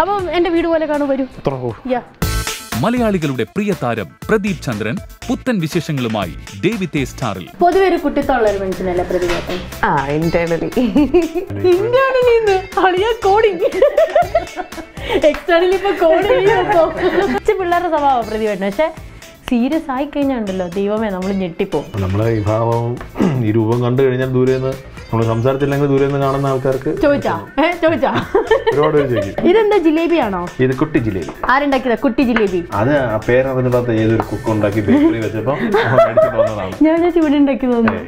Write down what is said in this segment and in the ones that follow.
അപ്പം എന്റെ വീട് പോലെ കാണും വരൂ യാ മലയാളികളുടെ പ്രിയ താരം പ്രദീപ് ചന്ദ്രൻ പുത്തൻ വിശേഷങ്ങളുമായി ഡേവിത്തെ സ്റ്റാറിൽ പൊതുവെ ഒരു കുട്ടിത്തുള്ള ഒരു മനുഷ്യനല്ലേ പ്രതിഭാസം ആ ഇന്റേണലി ഇന്റേണലിന്ന് അളിയ കോഡിങ് എക്സ്റ്റേണലി ഇപ്പൊ കോഡിങ് പിള്ളേരുടെ സ്വഭാവം പ്രതിഭട്ടൻ പക്ഷെ സീരിയസ് ആയി കഴിഞ്ഞാണ്ടല്ലോ ദൈവമേ നമ്മൾ ഞെട്ടിപ്പോവും നമ്മളെ ഈ ഭാവം ഈ രൂപം കണ്ടു കഴിഞ്ഞാൽ ദൂരെ നിന്ന് നമ്മൾ സംസാരത്തില്ലെങ്കിൽ ദൂരെ നിന്ന് കാണുന്ന ആൾക്കാർക്ക് ചോദിച്ചാ ഏ ചോദിച്ചാ ഒരുപാട് പേര് ചോദിക്കും ഇതെന്താ ജിലേബിയാണോ ഇത് കുട്ടി ജിലേബി ആരുണ്ടാക്കിയതാ കുട്ടി ജിലേബി അത് ആ പേര് അതിനകത്ത് ഏതൊരു കുക്ക് ഉണ്ടാക്കി ബേക്കറി വെച്ചപ്പോൾ മേടിച്ചിട്ട് വന്നതാണ് ഞാൻ വിചാരിച്ചു ഇവിടെ ഉണ്ടാക്കി തോന്നുന്നു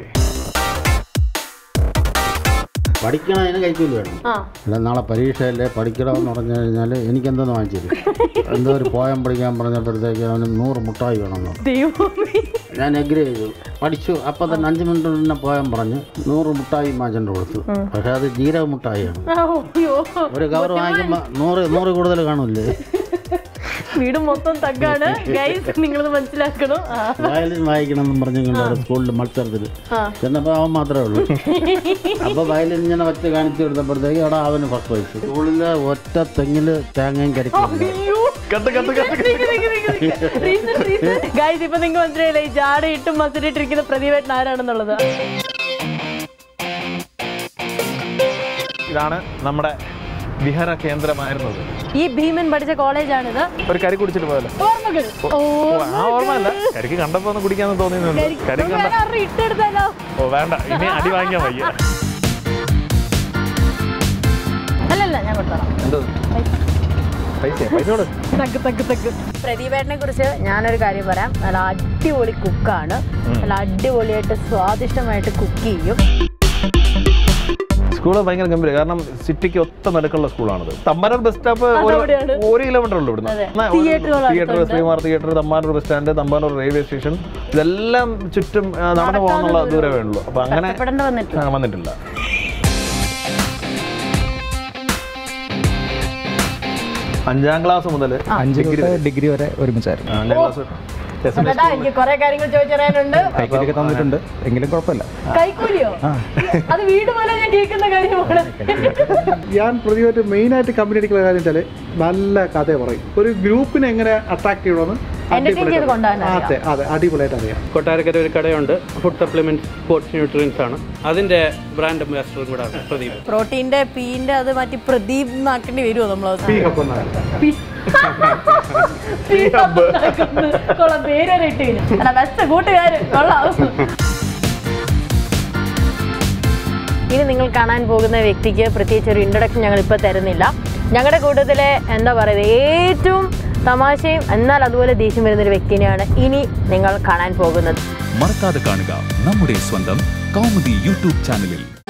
പഠിക്കണതിന് കൈക്കൂലി വേണം ആ അല്ല നാളെ പരീക്ഷയല്ലേ പഠിക്കണമെന്ന് പറഞ്ഞു കഴിഞ്ഞാൽ എനിക്കെന്തോന്ന് വാങ്ങിച്ചു തരും എന്തോ ഒരു പോയം പഠിക്കാൻ പറഞ്ഞപ്പോഴത്തേക്ക് അവന് നൂറ് മുട്ടായി വേണമെന്ന് പറഞ്ഞു. ദൈവമേ ഞാൻ എഗ്രി ചെയ്തു പഠിച്ചു അപ്പം തന്നെ അഞ്ച് മിനിറ്റ് തന്നെ പോയം പറഞ്ഞു നൂറ് മുട്ടായി മാച്ചൻ്റെ കൊടുത്തു പക്ഷെ അത് ജീരക മുട്ടായിയാണ് ആ, അയ്യോ ഒരു കവർ വാങ്ങിക്കുമ്പോൾ നൂറ് നൂറ് കൂടുതൽ കാണില്ലേ വീട് മൊത്തം തഗ്ഗാണ് ഗൈസ് നിങ്ങളത് മനസ്സിലാക്കണം ആ. വയലിൻ വായിക്കണമെന്ന് പറഞ്ഞു കൊണ്ട് സ്കൂളിൽ മത്സരത്തിൽ ആ. ചെന്നപ്പോൾ അവൻ മാത്രമേ ഉള്ളൂ അപ്പോൾ വയലിൻ ഇങ്ങനെ വെച്ച് കാണിച്ചു കൊടുത്തപ്പോഴത്തേക്ക് അവിടെ അവന് ഫസ്റ്റ് പ്രൈസ് സ്കൂളിലെ ഒറ്റ തെങ്ങിൽ തേങ്ങയും കരിക്കും അയ്യോ. നിക്ക് നിക്ക് നിക്ക് നിക്ക്. Reason, reason. Guys, ഇപ്പൊ നിങ്ങൾക്ക് മനസ്സിലായില്ലേ ഈ ജാട ഇട്ടും മസിലിട്ടിരിക്കുന്ന പ്രതിവേട്ടൻ ആരാണെന്നുള്ളത് ഇതാണ് നമ്മുടെ വിഹാര കേന്ദ്രമായിരുന്നത് ഈ ഭീമൻ പഠിച്ച കോളേജാണിത് ഒരു കരി കുടിച്ചിട്ട് പോയല്ലോ ഓർമ്മകൾ ഓ, ആ ഓർമ്മയല്ല കരിക്ക് കണ്ടപ്പോ ഒന്ന് കുടിക്കാന്ന് തോന്നിയുന്നുണ്ട് കരി കണ്ട വേറെ ഇട്ടെടുത്താലോ ഓ വേണ്ട ഇനി അടി വാങ്ങിക്കാൻ വയ്യ അല്ലല്ല ഞാൻ കൊടുത്തോളാം എന്തോ പൈസ പൈസയോട് തക്ക് തക്ക് തക്ക് പ്രദീപേട്ടനെ കുറിച്ച് ഞാനൊരു കാര്യം പറയാം നല്ല അടിപൊളി കുക്കാണ് നല്ല അടിപൊളിയായിട്ട് സ്വാദിഷ്ടമായിട്ട് കുക്ക് ചെയ്യും സ്കൂള് ഭയങ്കര ഗംഭീര കാരണം സിറ്റിക്ക് ഒത്ത നടുക്കുള്ള സ്കൂളാണത് തമ്പാനൂർ ബസ് സ്റ്റോപ്പ് അതവിടെയാണ്. ഒരു കിലോമീറ്റർ ഉള്ളൂ ഇവിടുന്ന് അതെ. എന്നാ ഒരു തിയേറ്ററുകൾ തിയേറ്റർ അടുത്തുണ്ട്. ശ്രീമാർ theatre Thampanoor bus stand Thampanoor railway station ഇതെല്ലാം ചുറ്റും ആ, നടന്നു പോകാനുള്ള ദൂരമേ ഉള്ളൂ അപ്പൊ അങ്ങനെ കഷ്ടപ്പെടേണ്ട വന്നിട്ട് ആ, വന്നിട്ടില്ല അഞ്ചാം ക്ലാസ് മുതൽ അഞ്ച് തൊട്ട് ഡിഗ്രി വരെ ഒരുമിച്ചായിരുന്നു അഞ്ചാം ക്ലാസ് അതാ എനിക്ക് കുറെ കാര്യങ്ങൾ ചോദിച്ചറിയാനുണ്ട് കൈക്കൂലിയൊക്കെ തന്നിട്ടുണ്ട് എങ്കിലും കുഴപ്പമില്ല കൈക്കൂലിയോ അത് വീട് പോലെ ഞാൻ കേൾക്കുന്ന കാര്യമാണ് ഞാൻ പ്രതിയായിട്ട് മെയിനായിട്ട് കമ്പനി അടിക്കുന്ന കാര്യം വെച്ചാൽ നല്ല കഥ പറയും ഒരു ഗ്രൂപ്പിനെ എങ്ങനെ അട്രാക്ട് ചെയ്യണമെന്ന് Entertain ചെയ്ത് കൊണ്ടുപോകാൻ അറിയാം. അതെ അതെ അടിപൊളിയായിട്ട് അറിയാം കൊട്ടാരക്കര ഒരു കടയുണ്ട് ഫുഡ് സപ്ലിമെന്റ്സ് സ്പോർട്സ് ന്യൂട്രിയൻസ് ആണ് അതിന്റെ ബ്രാൻഡ് അംബാസിഡറും കൂടെ ആണ് പ്രദീപ് പ്രോട്ടീന്റെ പീന്റെ അത് മാറ്റി പ്രദീപ് എന്നാക്കേണ്ടി വരുമോ നമ്മൾ പി ഹബ് എന്നാണ് കൊള്ളാം പേരൊരു ഇട്ട് അല്ല ബെസ്റ്റ് കൂട്ടുകാര് കൊള്ളാം ഇനി നിങ്ങൾ കാണാൻ പോകുന്ന വ്യക്തിക്ക് പ്രത്യേകിച്ച് ഒരു ഇൻട്രൊഡക്ഷൻ ഞങ്ങൾ ഇപ്പോൾ തരുന്നില്ല ഞങ്ങളുടെ കൂട്ടത്തിലെ എന്താ പറയുക ഏറ്റവും തമാശയും എന്നാൽ അതുപോലെ ദേഷ്യം വരുന്ന ഒരു വ്യക്തിനെയാണ് ഇനി നിങ്ങൾ കാണാൻ പോകുന്നത് മറക്കാതെ കാണുക നമ്മുടെ സ്വന്തം കൗമുദി യൂട്യൂബ് ചാനലിൽ